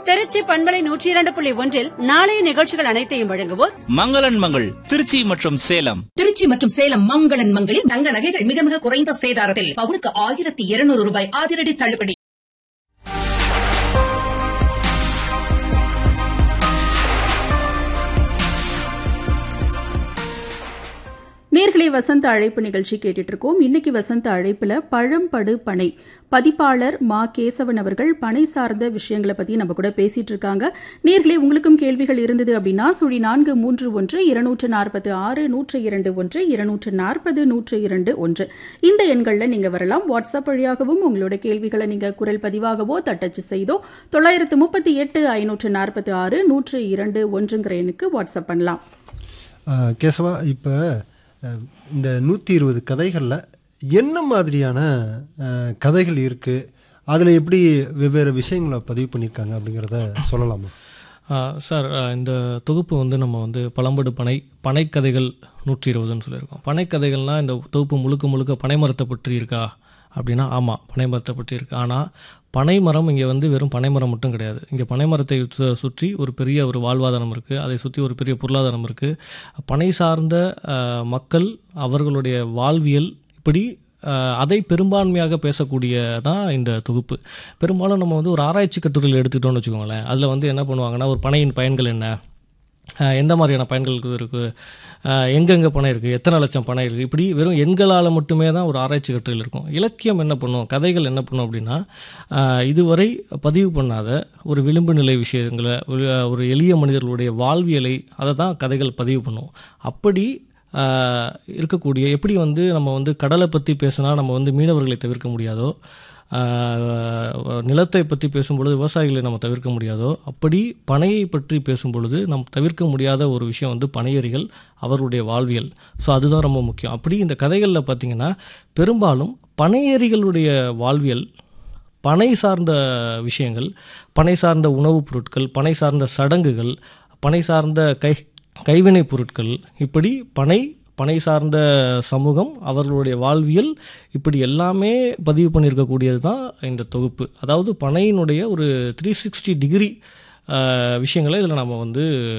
திருச்சி பண்பலை நூற்றி இரண்டு புள்ளி ஒன்றில் நாளைய நிகழ்ச்சிகள் அனைத்தையும் வழங்குவோர் மங்களன் மங்கள் திருச்சி மற்றும் சேலம் திருச்சி மற்றும் சேலம் மங்களன் மங்களில் தங்க நகைகள் மிக மிக குறைந்த சேதாரத்தில் பவுனுக்கு ஆயிரத்தி இருநூறு ரூபாய் அதிரடி தள்ளுபடி நேர்களை வசந்த அழைப்பு நிகழ்ச்சி கேட்டுட்டு இருக்கோம் இன்னைக்கு வசந்த அழைப்புல பழம்படு பனை பதிப்பாளர் மா கேசவன் அவர்கள் பனை சார்ந்த விஷயங்களை பத்தி நம்ம கூட பேசிட்டு இருக்காங்க நேர்களே உங்களுக்கும் கேள்விகள் இருந்தது அப்படின்னா சுழி நான்கு மூன்று ஒன்று இருநூற்று நாற்பது ஆறு நூற்று இரண்டு ஒன்று இருநூற்று நாற்பது நூற்று இரண்டு ஒன்று இந்த எண்களில் நீங்க வரலாம் வாட்ஸ்அப் வழியாகவும் உங்களோட கேள்விகளை நீங்க குரல் பதிவாகவோ தட்டச்சு செய்தோ தொள்ளாயிரத்து முப்பத்தி எட்டு ஐநூற்று நாற்பத்தி ஆறு நூற்று இரண்டு ஒன்றுங்கிற எண்ணுக்கு வாட்ஸ்அப் பண்ணலாம் ஆஹ் கேசவா இப்போ இந்த நூற்றி இருபது கதைகளில் என்ன மாதிரியான ஆஹ், கதைகள் இருக்குது அதில் எப்படி வெவ்வேறு விஷயங்களை பதிவு பண்ணியிருக்காங்க அப்படிங்கிறத சொல்லலாமா ஆ, சார் ஆ, இந்த தொகுப்பு வந்து நம்ம வந்து பழம்படு பனை பனைக்கதைகள் நூற்றி இருபதுன்னு சொல்லியிருக்கோம் பனைக்கதைகள்னால் இந்த தொகுப்பு முழுக்க முழுக்க பனைமரத்தை பற்றி இருக்கா அப்படின்னா ஆமாம் பனைமரத்தை பற்றி இருக்கு ஆனால் பனைமரம் இங்கே வந்து வெறும் பனைமரம் மட்டும் கிடையாது இங்கே பனைமரத்தை சு- சுற்றி ஒரு பெரிய ஒரு வாழ்வாதாரம் இருக்குது அதை சுற்றி ஒரு பெரிய பொருளாதாரம் இருக்குது பனை சார்ந்த ஆ, மக்கள் அவர்களுடைய வாழ்வியல் இப்படி அஹ், அதை பெரும்பான்மையாக பேசக்கூடிய தான் இந்த தொகுப்பு பெரும்பாலும் நம்ம வந்து ஒரு ஆராய்ச்சி கட்டுரையில் எடுத்துக்கிட்டோம்னு வச்சுக்கோங்களேன் அதில் வந்து என்ன பண்ணுவாங்கன்னா ஒரு பனையின் பயன்கள் என்ன அஹ், எந்த மாதிரியான பயன்கள் இருக்குது எங்கெங்கே பணம் இருக்குது எத்தனை லட்சம் பணம் இருக்குது இப்படி வெறும் எண்களால் மட்டுமே தான் ஒரு ஆராய்ச்சி கட்டுரையில் இருக்கும் இலக்கியம் என்ன பண்ணும் கதைகள் என்ன பண்ணும் அப்படின்னா அஹ், இதுவரை பதிவு பண்ணாத ஒரு விளிம்பு நிலை விஷயங்களை ஒரு- ஒரு எளிய மனிதர்களுடைய வாழ்வியலை அதை தான் கதைகள் பதிவு பண்ணும் அப்படி ஆஹ் இருக்கக்கூடிய எப்படி வந்து நம்ம வந்து கடலை பற்றி பேசினா நம்ம வந்து மீனவர்களை தவிர்க்க முடியாதோ ஆஹ் நிலத்தை பற்றி பேசும்பொழுது விவசாயிகளை நம்ம தவிர்க்க முடியாதோ அப்படி பனையை பற்றி பேசும்பொழுது நம் தவிர்க்க முடியாத ஒரு விஷயம் வந்து பனையறிகள் அவர்களுடைய வாழ்வியல் ஸோ அதுதான் ரொம்ப முக்கியம் அப்படி இந்த கதைகளில் பார்த்தீங்கன்னா பெரும்பாலும் பனையறிகளுடைய வாழ்வியல் பனை சார்ந்த விஷயங்கள் பனை சார்ந்த உணவுப் பொருட்கள் பனை சார்ந்த சடங்குகள் பனை சார்ந்த கை கைவினைப் பொருட்கள் இப்படி பனை பனை சார்ந்த சமூகம் அவர்களுடைய வாழ்வியல் இப்படி எல்லாமே பதிவு பண்ணியிருக்கக்கூடியது தான் இந்த தொகுப்பு அதாவது பனையினுடைய ஒரு த்ரீ சிக்ஸ்டி டிகிரி விஷயங்களை இதில் நம்ம வந்து